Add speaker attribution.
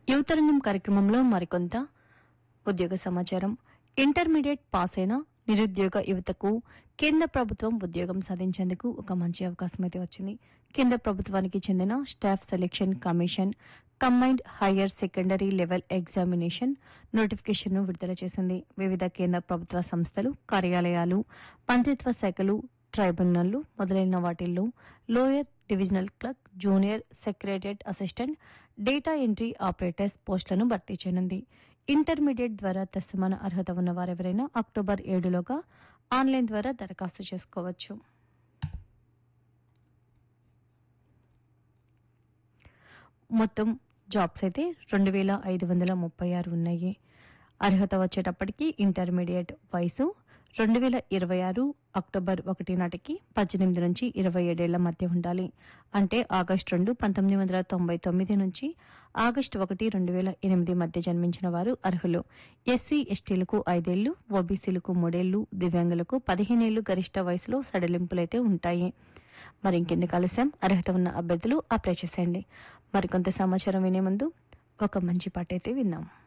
Speaker 1: యువతరంగం కార్యక్రమంలో మరికొంత ఉద్యోగ సమాచారం ఇంటర్మీడియట్ పాస్ అయిన నిరుద్యోగ యువతకు కేంద్ర ప్రభుత్వం ఉద్యోగం సాధించేందుకు ఒక మంచి అవకాశం అయితే వచ్చింది కేంద్ర ప్రభుత్వానికి చెందిన staff selection commission combined higher secondary level examination నోటిఫికేషన్ను విడుదల చేసింది వివిధ కేంద్ర ప్రభుత్వ సంస్థలు కార్యాలయాలు మంత్రిత్వ శాఖలు ట్రైబ్యునళ్లు మొదలైన వాటిల్లో lower divisional clerk junior secretariat assistant data entry operators పోస్టులను భర్తీ చేయనుంది ఇంటర్మీడియట్ ద్వారా దశమాన అర్హత ఉన్న వారెవరైనా అక్టోబర్ ఏడులోగా ఆన్లైన్ ద్వారా దరఖాస్తు చేసుకోవచ్చు మొత్తం జాబ్స్ అయితే రెండు వేల ఐదు వందల ముప్పై ఆరు ఉన్నాయి అర్హత వచ్చేటప్పటికి ఇంటర్మీడియట్ వయసు రెండు వేల ఇరవై ఆరు అక్టోబర్ ఒకటి నాటికి పద్దెనిమిది నుంచి ఇరవై ఏడేళ్ల మధ్య ఉండాలి అంటే ఆగస్టు రెండు పంతొమ్మిది వందల తొంభై తొమ్మిది నుంచి ఆగస్టు ఒకటి రెండు వేల ఎనిమిది మధ్య జన్మించిన వారు అర్హులు ఎస్సీ ఎస్టీలకు ఐదేళ్లు ఓబీసీలకు మూడేళ్లు దివ్యాంగులకు పదిహేనేళ్లు గరిష్ట వయసులో సడలింపులైతే ఉంటాయి మరి ఇంకెందుకు ఆలస్యం అర్హత ఉన్న అభ్యర్థులు అప్లై చేసేయండి మరికొంత సమాచారం వినే ముందు ఒక మంచి పాట అయితే విందాం